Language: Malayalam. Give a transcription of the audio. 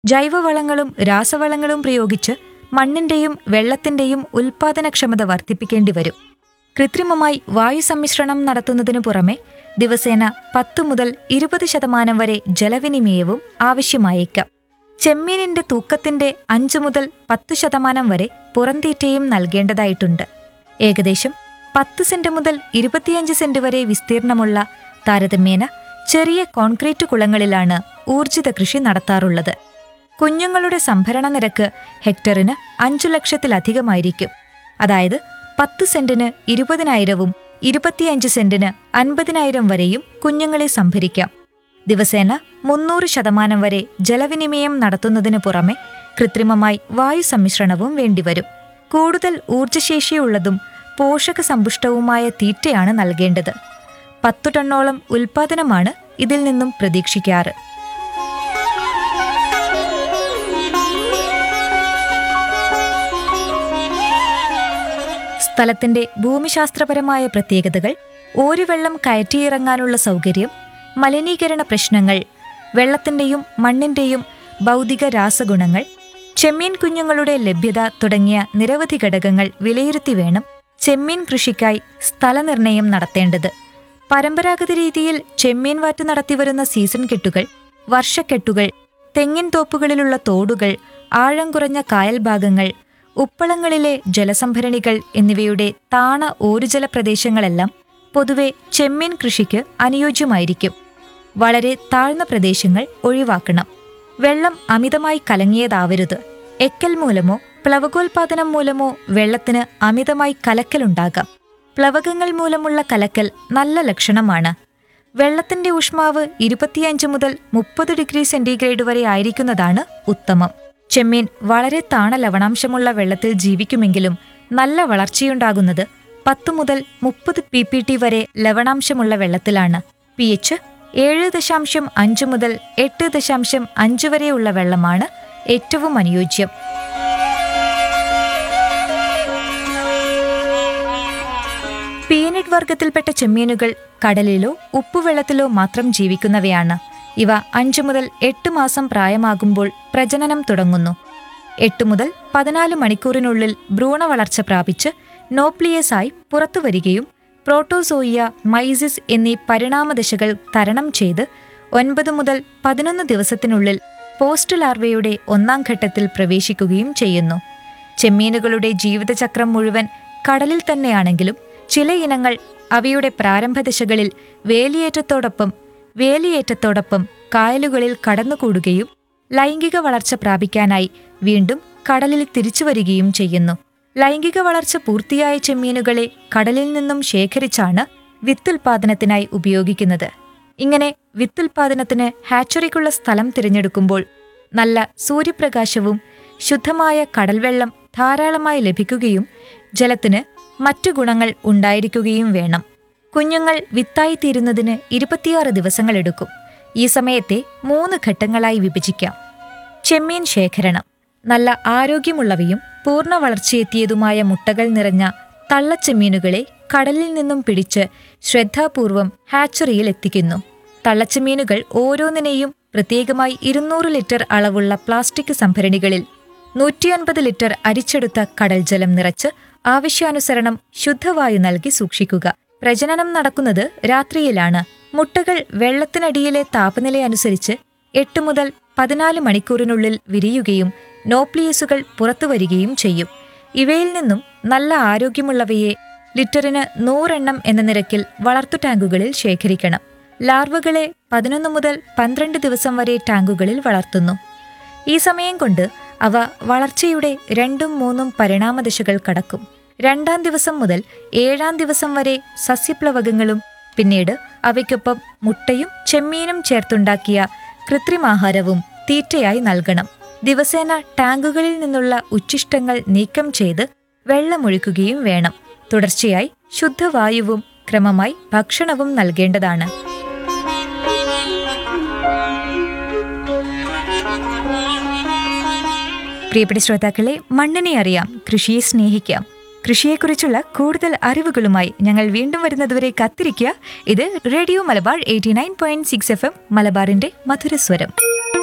ജൈവവളങ്ങളും രാസവളങ്ങളും പ്രയോഗിച്ച് മണ്ണിന്റെയും വെള്ളത്തിന്റെയും ഉൽപാദനക്ഷമത വർദ്ധിപ്പിക്കേണ്ടി വരും കൃത്രിമമായി വായു സമ്മിശ്രണം നടത്തുന്നതിനു പുറമെ ദിവസേന പത്ത് മുതൽ ഇരുപത് ശതമാനം വരെ ജലവിനിമയവും ആവശ്യമായേക്കാം ചെമ്മീനിന്റെ തൂക്കത്തിന്റെ അഞ്ചു മുതൽ പത്ത് ശതമാനം വരെ പുറന്തീറ്റയും നൽകേണ്ടതായിട്ടുണ്ട് ഏകദേശം പത്ത് സെന്റ് മുതൽ ഇരുപത്തിയഞ്ച് സെന്റ് വരെ വിസ്തീർണമുള്ള താരതമ്യേന ചെറിയ കോൺക്രീറ്റ് കുളങ്ങളിലാണ് ഊർജിത കൃഷി നടത്താറുള്ളത് കുഞ്ഞുങ്ങളുടെ സംഭരണ നിരക്ക് ഹെക്ടറിന് അഞ്ചു ലക്ഷത്തിലധികമായിരിക്കും അതായത് പത്ത് സെന്റിന് ഇരുപതിനായിരവും ഇരുപത്തിയഞ്ച് സെന്റിന് അൻപതിനായിരം വരെയും കുഞ്ഞുങ്ങളെ സംഭരിക്കാം ദിവസേന മുന്നൂറ് ശതമാനം വരെ ജലവിനിമയം നടത്തുന്നതിനു പുറമെ കൃത്രിമമായി വായു സമ്മിശ്രണവും വേണ്ടിവരും കൂടുതൽ ഊർജ്ജശേഷിയുള്ളതും പോഷകസമ്പുഷ്ടവുമായ തീറ്റയാണ് നൽകേണ്ടത് പത്തു ടണ്ണോളം ഉൽപാദനമാണ് ഇതിൽ നിന്നും പ്രതീക്ഷിക്കാറ് സ്ഥലത്തിന്റെ ഭൂമിശാസ്ത്രപരമായ പ്രത്യേകതകൾ ഓരുവെള്ളം കയറ്റിയിറങ്ങാനുള്ള സൗകര്യം മലിനീകരണ പ്രശ്നങ്ങൾ വെള്ളത്തിന്റെയും മണ്ണിന്റെയും ഭൗതിക രാസഗുണങ്ങൾ ചെമ്മീൻ കുഞ്ഞുങ്ങളുടെ ലഭ്യത തുടങ്ങിയ നിരവധി ഘടകങ്ങൾ വിലയിരുത്തി വേണം ചെമ്മീൻ കൃഷിക്കായി സ്ഥലനിർണയം നടത്തേണ്ടത് പരമ്പരാഗത രീതിയിൽ ചെമ്മീൻ വാറ്റ് നടത്തിവരുന്ന സീസൺ കെട്ടുകൾ വർഷക്കെട്ടുകൾ തെങ്ങിൻ തോപ്പുകളിലുള്ള തോടുകൾ ആഴം കുറഞ്ഞ കായൽ ഭാഗങ്ങൾ ഉപ്പളങ്ങളിലെ ജലസംഭരണികൾ എന്നിവയുടെ താണ ഓരുജല പ്രദേശങ്ങളെല്ലാം പൊതുവെ ചെമ്മീൻ കൃഷിക്ക് അനുയോജ്യമായിരിക്കും വളരെ താഴ്ന്ന പ്രദേശങ്ങൾ ഒഴിവാക്കണം വെള്ളം അമിതമായി കലങ്ങിയതാവരുത് എക്കൽ മൂലമോ പ്ലവകോൽപാദനം മൂലമോ വെള്ളത്തിന് അമിതമായി കലക്കലുണ്ടാകാം പ്ലവകങ്ങൾ മൂലമുള്ള കലക്കൽ നല്ല ലക്ഷണമാണ് വെള്ളത്തിന്റെ ഊഷ്മാവ് ഇരുപത്തിയഞ്ച് മുതൽ മുപ്പത് ഡിഗ്രി സെന്റിഗ്രേഡ് വരെ ആയിരിക്കുന്നതാണ് ഉത്തമം ചെമ്മീൻ വളരെ താണ ലവണാംശമുള്ള വെള്ളത്തിൽ ജീവിക്കുമെങ്കിലും നല്ല വളർച്ചയുണ്ടാകുന്നത് പത്ത് മുതൽ മുപ്പത് പി പി ടി വരെ ലവണാംശമുള്ള വെള്ളത്തിലാണ് പി എച്ച് ഏഴ് ദശാംശം അഞ്ച് മുതൽ എട്ട് ദശാംശം അഞ്ച് വരെയുള്ള വെള്ളമാണ് ഏറ്റവും അനുയോജ്യം പീനട്ട് വർഗത്തിൽപ്പെട്ട ചെമ്മീനുകൾ കടലിലോ ഉപ്പുവെള്ളത്തിലോ മാത്രം ജീവിക്കുന്നവയാണ് ഇവ അഞ്ചു മുതൽ എട്ട് മാസം പ്രായമാകുമ്പോൾ പ്രജനനം തുടങ്ങുന്നു എട്ട് മുതൽ പതിനാല് മണിക്കൂറിനുള്ളിൽ ഭ്രൂണ വളർച്ച പ്രാപിച്ച് നോപ്ലിയസായി പുറത്തുവരികയും പ്രോട്ടോസോയിയ മൈസിസ് എന്നീ പരിണാമദശകൾ തരണം ചെയ്ത് ഒൻപത് മുതൽ പതിനൊന്ന് ദിവസത്തിനുള്ളിൽ പോസ്റ്റ് ലാർവയുടെ ഒന്നാം ഘട്ടത്തിൽ പ്രവേശിക്കുകയും ചെയ്യുന്നു ചെമ്മീനുകളുടെ ജീവിതചക്രം മുഴുവൻ കടലിൽ തന്നെയാണെങ്കിലും ചില ഇനങ്ങൾ അവയുടെ പ്രാരംഭദശകളിൽ വേലിയേറ്റത്തോടൊപ്പം വേലിയേറ്റത്തോടൊപ്പം കായലുകളിൽ കടന്നുകൂടുകയും ലൈംഗിക വളർച്ച പ്രാപിക്കാനായി വീണ്ടും കടലിൽ തിരിച്ചുവരികയും ചെയ്യുന്നു ലൈംഗിക വളർച്ച പൂർത്തിയായ ചെമ്മീനുകളെ കടലിൽ നിന്നും ശേഖരിച്ചാണ് വിത്തുൽപാദനത്തിനായി ഉപയോഗിക്കുന്നത് ഇങ്ങനെ വിത്തുൽപാദനത്തിന് ഹാച്ചറിക്കുള്ള സ്ഥലം തിരഞ്ഞെടുക്കുമ്പോൾ നല്ല സൂര്യപ്രകാശവും ശുദ്ധമായ കടൽവെള്ളം ധാരാളമായി ലഭിക്കുകയും ജലത്തിന് മറ്റു ഗുണങ്ങൾ ഉണ്ടായിരിക്കുകയും വേണം കുഞ്ഞുങ്ങൾ വിത്തായിത്തീരുന്നതിന് ഇരുപത്തിയാറ് ദിവസങ്ങളെടുക്കും ഈ സമയത്തെ മൂന്ന് ഘട്ടങ്ങളായി വിഭജിക്കാം ചെമ്മീൻ ശേഖരണം നല്ല ആരോഗ്യമുള്ളവയും പൂർണ്ണ വളർച്ചയെത്തിയതുമായ മുട്ടകൾ നിറഞ്ഞ തള്ളച്ചെമ്മീനുകളെ കടലിൽ നിന്നും പിടിച്ച് ശ്രദ്ധാപൂർവം ഹാച്ചറിയിൽ എത്തിക്കുന്നു തള്ളച്ചെമ്മീനുകൾ ഓരോന്നിനെയും പ്രത്യേകമായി ഇരുന്നൂറ് ലിറ്റർ അളവുള്ള പ്ലാസ്റ്റിക് സംഭരണികളിൽ നൂറ്റിയൻപത് ലിറ്റർ അരിച്ചെടുത്ത കടൽ ജലം നിറച്ച് ആവശ്യാനുസരണം ശുദ്ധവായു നൽകി സൂക്ഷിക്കുക പ്രജനനം നടക്കുന്നത് രാത്രിയിലാണ് മുട്ടകൾ വെള്ളത്തിനടിയിലെ താപനിലയനുസരിച്ച് എട്ട് മുതൽ പതിനാല് മണിക്കൂറിനുള്ളിൽ വിരിയുകയും നോപ്ലിയസുകൾ പുറത്തുവരികയും ചെയ്യും ഇവയിൽ നിന്നും നല്ല ആരോഗ്യമുള്ളവയെ ലിറ്ററിന് നൂറെണ്ണം എന്ന നിരക്കിൽ വളർത്തു ടാങ്കുകളിൽ ശേഖരിക്കണം ലാർവകളെ പതിനൊന്ന് മുതൽ പന്ത്രണ്ട് ദിവസം വരെ ടാങ്കുകളിൽ വളർത്തുന്നു ഈ സമയം കൊണ്ട് അവ വളർച്ചയുടെ രണ്ടും മൂന്നും പരിണാമദശകൾ കടക്കും രണ്ടാം ദിവസം മുതൽ ഏഴാം ദിവസം വരെ സസ്യപ്ലവകങ്ങളും പിന്നീട് അവയ്ക്കൊപ്പം മുട്ടയും ചെമ്മീനും ചേർത്തുണ്ടാക്കിയ കൃത്രിമാഹാരവും തീറ്റയായി നൽകണം ദിവസേന ടാങ്കുകളിൽ നിന്നുള്ള ഉച്ഛിഷ്ടങ്ങൾ നീക്കം ചെയ്ത് വെള്ളമൊഴിക്കുകയും വേണം തുടർച്ചയായി ശുദ്ധവായുവും ക്രമമായി ഭക്ഷണവും നൽകേണ്ടതാണ് പ്രിയപ്പെട്ട ശ്രോതാക്കളെ മണ്ണിനെ അറിയാം കൃഷിയെ സ്നേഹിക്കാം കൃഷിയെക്കുറിച്ചുള്ള കൂടുതൽ അറിവുകളുമായി ഞങ്ങൾ വീണ്ടും വരുന്നതുവരെ കത്തിരിക്കുക ഇത് radio Malabar eighty nine point six FM എം മലബാറിന്റെ മധുരസ്വരം